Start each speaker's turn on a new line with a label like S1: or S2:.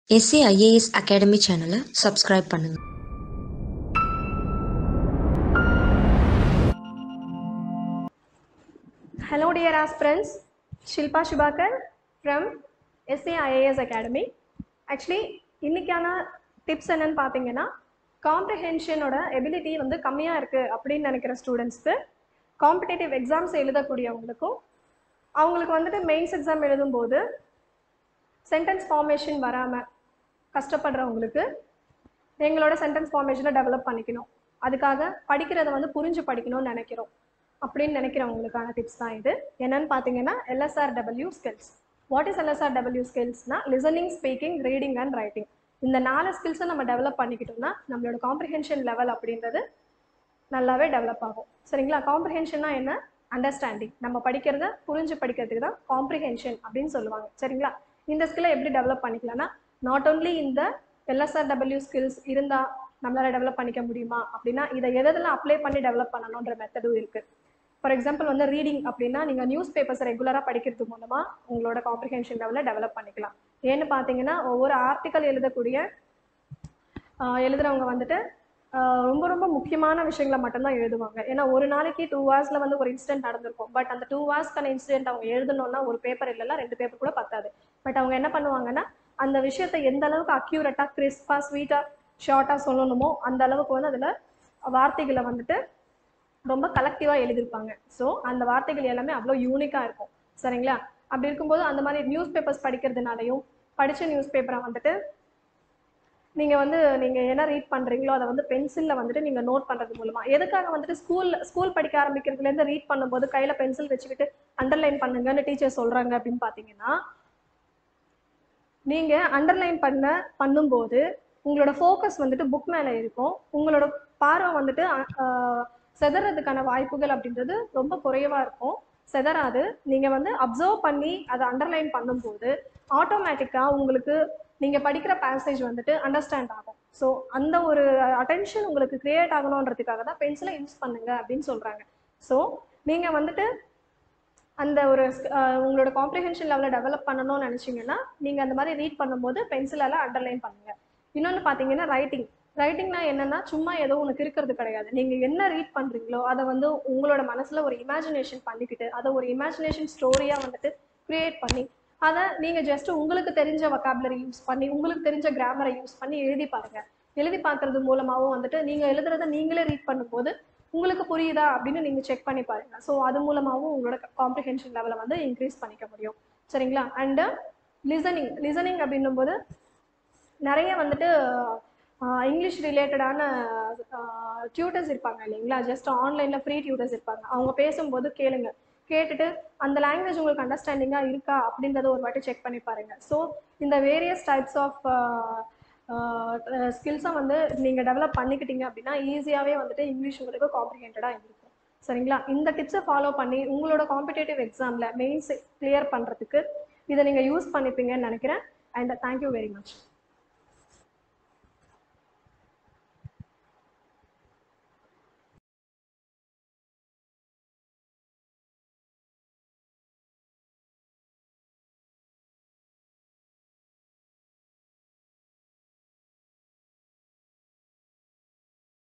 S1: S A IAS academy சேனலை subscribe பண்ணுங்க
S2: Hello dear aspirants, Shilpa Shubhakar from SAIAS Academy. Actually இன்னைக்கான tips என்னன்னு பார்த்தீங்கன்னா காம்ப்ரிஹென்ஷனோட எபிலிட்டி வந்து கம்மியாக இருக்குது அப்படின்னு நினைக்கிற ஸ்டூடெண்ட்ஸ்க்கு காம்படிட்டிவ் எக்ஸாம்ஸ் எழுதக்கூடியவங்களுக்கும் அவங்களுக்கு வந்துட்டு மெயின்ஸ் எக்ஸாம் எழுதும்போது சென்டென்ஸ் ஃபார்மேஷன் வராமல் கஷ்டப்படுறவங்களுக்கு எங்களோட சென்டென்ஸ் ஃபார்மேஷனை டெவலப் பண்ணிக்கணும் அதுக்காக படிக்கிறத வந்து புரிஞ்சு படிக்கணும்னு நினைக்கிறோம் அப்படின்னு நினைக்கிறவங்களுக்கான டிப்ஸ் தான் இது என்னன்னு பார்த்தீங்கன்னா LSRW skills what is LSRW ஸ்கில்ஸ்னா listening speaking reading and writing இந்த நாலு ஸ்கில்ஸை நம்ம டெவலப் பண்ணிக்கிட்டோம்னா நம்மளோட காம்ப்ரிஹென்ஷன் லெவல் அப்படின்றது நல்லாவே டெவலப் ஆகும் சரிங்களா காம்ப்ரிஹென்ஷன்னா என்ன அண்டர்ஸ்டாண்டிங் நம்ம படிக்கிறத புரிஞ்சு படிக்கிறதுக்கு தான் காம்ப்ரிஹென்ஷன் அப்படின்னு சொல்லுவாங்க சரிங்களா இந்த ஸ்கில்லை எப்படி டெவலப் பண்ணிக்கலாம்னா நாட் ஓன்லி இந்த எல்எஸ்ஆர்டபிள்யூ ஸ்கில்ஸ் இருந்தால் நம்மளால டெவலப் பண்ணிக்க முடியுமா அப்படின்னா இதை எதெல்லாம் அப்ளை பண்ணி டெவலப் பண்ணணுன்ற மெத்தடும் இருக்குது ஃபார் எக்ஸாம்பிள் வந்து ரீடிங் அப்படின்னா நீங்கள் நியூஸ் பேப்பர்ஸ் ரெகுலராக படிக்கிறது மூலமாக உங்களோட காம்ப்ரிஹென்ஷன் லெவலில் டெவலப் பண்ணிக்கலாம் ஏன்னு பார்த்தீங்கன்னா ஒவ்வொரு ஆர்டிக்கல் எழுதக்கூடிய ஆஹ் எழுதுறவங்க வந்துட்டு ஆஹ் ரொம்ப ரொம்ப முக்கியமான விஷயங்களை மட்டும்தான் எழுதுவாங்க ஏன்னா ஒரு நாளைக்கு டூ ஹவர்ஸில் வந்து ஒரு இன்சிடென்ட் நடந்திருக்கும் பட் அந்த டூ ஹவர்ஸ்க்கான இன்சிடென்ட் அவங்க எழுதணும்னா ஒரு பேப்பர் இல்லைன்னா ரெண்டு பேப்பர் கூட பத்தாது பட் அவங்க என்ன பண்ணுவாங்கன்னா அந்த விஷயத்தை எந்த அளவுக்கு அக்யூரேட்டாக கிறிஸ்பாக ஸ்வீட்டாக ஷார்ட்டாக சொல்லணுமோ அந்த அளவுக்கு வந்து அதில் வார்த்தைகளை வந்துட்டு ரொம்ப கலெக்டிவாக எழுதியிருப்பாங்க ஸோ அந்த வார்த்தைகள் எல்லாமே அவ்வளோ யூனிக்காக இருக்கும் சரிங்களா அப்படி இருக்கும்போது அந்த மாதிரி நியூஸ் பேப்பர்ஸ் படிக்கிறதுனாலையும் படித்த நியூஸ் பேப்பரை வந்துட்டு நீங்கள் வந்து நீங்கள் என்ன ரீட் பண்ணுறீங்களோ அதை வந்து பென்சிலில் வந்துட்டு நீங்கள் நோட் பண்ணுறது மூலமாக எதுக்காக வந்துட்டு ஸ்கூல் ஸ்கூல் படிக்க ஆரம்பிக்கிறதுலேருந்து ரீட் பண்ணும்போது கையில் பென்சில் வச்சுக்கிட்டு அண்டர்லைன் பண்ணுங்கன்னு டீச்சர் சொல்கிறாங்க அப்படின்னு பார்த்தீங்கன்னா நீங்கள் அண்டர்லைன் பண்ண பண்ணும்போது உங்களோட ஃபோக்கஸ் வந்துட்டு புக் மேலே இருக்கும் உங்களோட பார்வை வந்துட்டு அஹ், செதறதுக்கான வாய்ப்புகள் அப்படின்றது ரொம்ப குறைவாக இருக்கும் செதறாது நீங்கள் வந்து அப்சர்வ் பண்ணி அதை அண்டர்லைன் பண்ணும்போது ஆட்டோமேட்டிக்காக உங்களுக்கு நீங்கள் படிக்கிற பேசேஜ் வந்துட்டு அண்டர்ஸ்டாண்ட் ஆகும் ஸோ அந்த ஒரு அட்டென்ஷன் உங்களுக்கு கிரியேட் ஆகணுன்றதுக்காக தான் பென்சிலை யூஸ் பண்ணுங்க அப்படின்னு சொல்கிறாங்க ஸோ நீங்கள் வந்துட்டு அந்த ஒரு அஹ், உங்களோட காம்ப்ரிஹென்ஷன் லெவலில் டெவலப் பண்ணணும்னு நினச்சிங்கன்னா நீங்கள் அந்த மாதிரி ரீட் பண்ணும்போது பென்சிலால் அண்டர்லைன் பண்ணுங்க இன்னொன்று பார்த்தீங்கன்னா ரைட்டிங் ரைட்டிங்னா என்னன்னா சும்மா ஏதோ உனக்கு இருக்கிறது கிடையாது நீங்கள் என்ன ரீட் பண்ணுறீங்களோ அதை வந்து உங்களோட மனசில் ஒரு இமேஜினேஷன் பண்ணிக்கிட்டு அதை ஒரு இமேஜினேஷன் ஸ்டோரியாக வந்துட்டு க்ரியேட் பண்ணி அதை நீங்கள் ஜஸ்ட் உங்களுக்கு தெரிஞ்ச வொக்காபுலரி யூஸ் பண்ணி உங்களுக்கு தெரிஞ்ச கிராமரை யூஸ் பண்ணி எழுதி பாருங்க எழுதி பார்க்கறது மூலமாகவும் வந்துட்டு நீங்கள் எழுதுறத நீங்களே ரீட் பண்ணும்போது உங்களுக்கு புரியுதா அப்படின்னு நீங்கள் செக் பண்ணி பாருங்க ஸோ அது மூலமாகவும் உங்களோட காம்ப்ரிஹென்ஷன் லெவலை வந்து இன்க்ரீஸ் பண்ணிக்க முடியும் சரிங்களா அண்டு லிசனிங் லிசனிங் அப்படின்னும் போது நிறைய வந்துட்டு ஆஹ், இங்கிலீஷ் ரிலேட்டடான டியூட்டர்ஸ் இருப்பாங்க இல்லைங்களா ஜஸ்ட் ஆன்லைனில் ஃப்ரீ டியூட்டர்ஸ் இருப்பாங்க அவங்க பேசும்போது கேளுங்க கேட்டுட்டு அந்த லாங்குவேஜ் உங்களுக்கு அண்டர்ஸ்டாண்டிங்காக இருக்கா அப்படின்றத ஒரு வாட்டி செக் பண்ணி பாருங்க ஸோ இந்த வேரியஸ் டைப்ஸ் ஆஃப் ஸ்கில்ஸை வந்து நீங்கள் டெவலப் பண்ணிக்கிட்டீங்க அப்படின்னா ஈஸியாகவே வந்துட்டு இங்கிலீஷ் உங்களுக்கு காம்ப்ரிஹெண்டடாக இருக்கும் சரிங்களா இந்த டிப்ஸை ஃபாலோ பண்ணி உங்களோட காம்படிட்டிவ் எக்ஸாமில் மெயின்ஸ் கிளியர் பண்ணுறதுக்கு இதை நீங்கள் யூஸ் பண்ணிப்பீங்கன்னு நினைக்கிறேன் அண்ட் தேங்க்யூ வெரி மச்